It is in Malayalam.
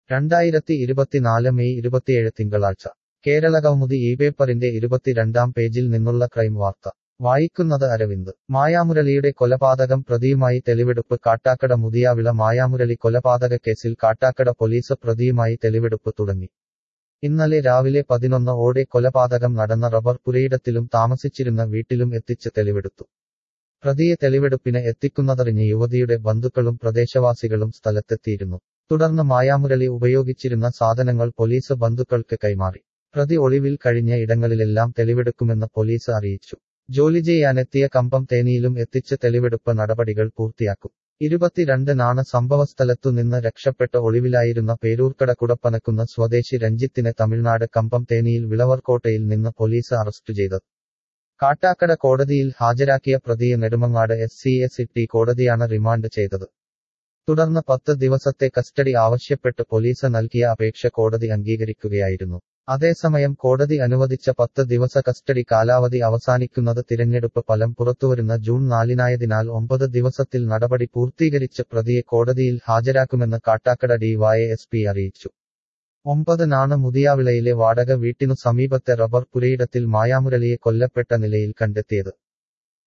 രണ്ടായിരത്തി ഇരുപത്തിനാല് മെയ് ഇരുപത്തിയേഴ് തിങ്കളാഴ്ച കേരള കൗമുദി ഈ പേപ്പറിന്റെ ഇരുപത്തിരണ്ടാം പേജിൽ നിന്നുള്ള ക്രൈം വാർത്ത വായിക്കുന്നത് അരവിന്ദ് മായാമുരളിയുടെ കൊലപാതകം പ്രതിയുമായി തെളിവെടുപ്പ് കാട്ടാക്കട മുതിയാവിള മായാമുരളി കൊലപാതക കേസിൽ കാട്ടാക്കട പോലീസ് പ്രതിയുമായി തെളിവെടുപ്പ് തുടങ്ങി ഇന്നലെ രാവിലെ പതിനൊന്ന് ഓടെ കൊലപാതകം നടന്ന റബ്ബർ പുരയിടത്തിലും താമസിച്ചിരുന്ന വീട്ടിലും എത്തിച്ച് തെളിവെടുത്തു പ്രതിയെ തെളിവെടുപ്പിന് എത്തിക്കുന്നതറിഞ്ഞ് യുവതിയുടെ ബന്ധുക്കളും പ്രദേശവാസികളും സ്ഥലത്തെത്തിയിരുന്നു തുടർന്ന് മായാമുരളി ഉപയോഗിച്ചിരുന്ന സാധനങ്ങൾ പോലീസ് ബന്ധുക്കൾക്ക് കൈമാറി പ്രതി ഒളിവിൽ കഴിഞ്ഞ ഇടങ്ങളിലെല്ലാം തെളിവെടുക്കുമെന്ന് പോലീസ് അറിയിച്ചു ജോലി ചെയ്യാനെത്തിയ കമ്പം തേനിയിലും എത്തിച്ച് തെളിവെടുപ്പ് നടപടികൾ പൂർത്തിയാക്കും ഇരുപത്തിരണ്ടിനാണ് സംഭവസ്ഥലത്തു നിന്ന് രക്ഷപ്പെട്ട് ഒളിവിലായിരുന്ന പേരൂർക്കട കുടപ്പനക്കുന്ന സ്വദേശി രഞ്ജിത്തിനെ തമിഴ്നാട് കമ്പം തേനിയിൽ വിളവർകോട്ടയിൽ നിന്ന് പോലീസ് അറസ്റ്റ് ചെയ്തത് കാട്ടാക്കട കോടതിയിൽ ഹാജരാക്കിയ പ്രതിയെ Nedumangad S C S T കോടതിയാണ് റിമാൻഡ് ചെയ്തത് തുടർന്ന് പത്ത് ദിവസത്തെ കസ്റ്റഡി ആവശ്യപ്പെട്ട് പോലീസ് നൽകിയ അപേക്ഷ കോടതി അംഗീകരിക്കുകയായിരുന്നു അതേസമയം കോടതി അനുവദിച്ച പത്ത് ദിവസ കസ്റ്റഡി കാലാവധി അവസാനിക്കുന്നത് തിരഞ്ഞെടുപ്പ് ഫലം പുറത്തുവരുന്ന ജൂൺ നാലിനായതിനാൽ ഒമ്പത് ദിവസത്തിൽ നടപടി പൂർത്തീകരിച്ച് പ്രതിയെ കോടതിയിൽ ഹാജരാക്കുമെന്ന് കാട്ടാക്കട ഡിവൈഎസ്പി അറിയിച്ചു ഒമ്പതിനാണ് മുതിയാവിളയിലെ വാടക വീട്ടിനു സമീപത്തെ റബ്ബർ പുരയിടത്തിൽ മായാമുരളിയെ കൊല്ലപ്പെട്ട നിലയിൽ കണ്ടെത്തിയത്